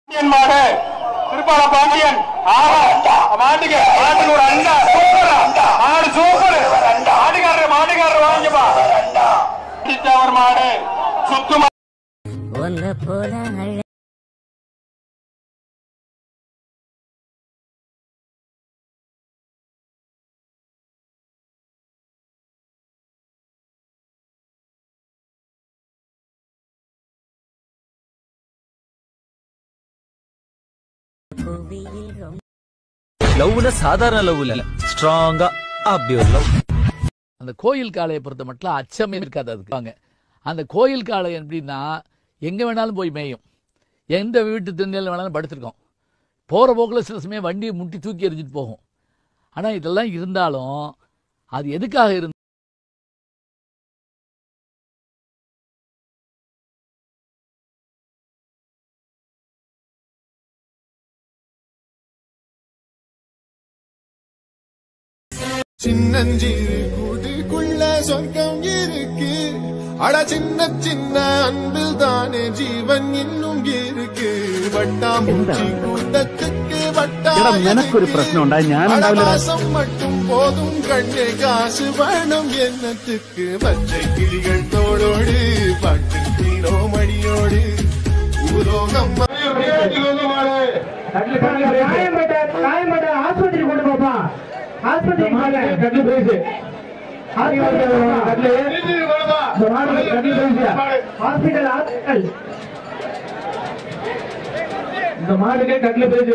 பாண்டியன் மாடு திருப்பால பாண்டியன் ஆஹா மாட்டுக்கு மாட்டுக்கு ஒரு அண்டா சூப்பர் மாடு சூப்பர் மாட்டுக்காரர் மாட்டுக்காரர் வாங்கிப்பா ஒரு மாடு சுத்து ஒன்ன போல அழ புவியில் ரொம்ப லவ்னா சாதாரண லவ் இல்ல ஸ்ட்ராங்கா அப்படி ஒரு லவ் அந்த கோயில் காளையை பொறுத்த மட்டும் அச்சமே இருக்காது அதுக்கு வாங்க அந்த கோயில் காளை எப்படின்னா எங்கே வேணாலும் போய் மேயும் எந்த வீட்டு திண்ணையில் வேணாலும் படுத்திருக்கோம் போகிற போக்கில் சில சமயம் வண்டியை முட்டி தூக்கி எறிஞ்சிட்டு போகும் ஆனால் இதெல்லாம் இருந்தாலும் அது எதுக்காக இருந்து சின்னஞ்சிறு கூட்டுக்குள்ள சொர்க்கம் இருக்கு அட சின்ன சின்ன அன்பில் தானே ஜீவன் இன்னும் இருக்கு வட்டாம்பூச்சி கூட்டத்துக்கு வட்டாயம் எனக்கு ஒரு பிரச்சனை உண்டா ഞാൻ ഉണ്ടാവില്ല வாசம் மட்டும் போதும் கண்ணே காசு வேணும் எண்ணத்துக்கு பச்சை கிளிகள் தோளோடு பாட்டு தீரோ மடியோடு ஊரோகம் காயம்பட்ட ஆஸ்பத்திரி கொண்டு போப்பா ஆஸ்பத்திரி கட்டு பிரைஸ் ஹாஸ்பிட்டல் ஹாஸ்பிட்டல் இந்த மாடுக்கு கட்ல பிரைஸ்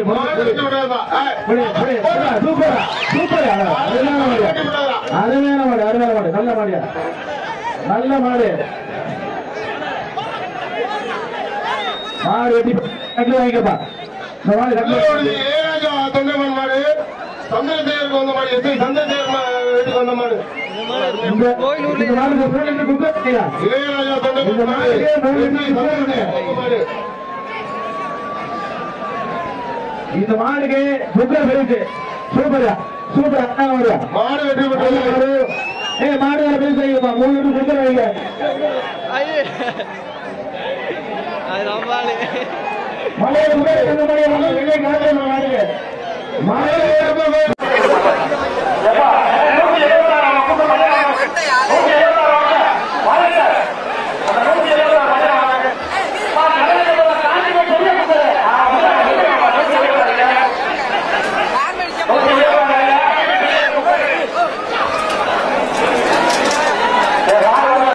சூப்பரா சூப்பர் அருமையான மாடு அருமையான மாடு அருமையான மாடு நல்ல மாடியா நல்ல மாடு மாடு வெட்டி கட்ல வாங்கிக்கப்பா இந்த மாடு கட்ல இந்த இந்த மாடு போய் புக் பண்ணியா இந்த மாடுக்கு இந்த மாடுக்கு புக்கர் பிரைஸ் சூப்பரா சூப்பர் அண்ணா மாடு மாடு வெற்றி நல்ல மாடு ஏய் மாடு வேற பிரைஸ் வைங்கப்பா மூணு லிட்டர் புக்கர் வைங்க மலையில புக்கர் இந்த மாதிரி மாடு மாடு மாடு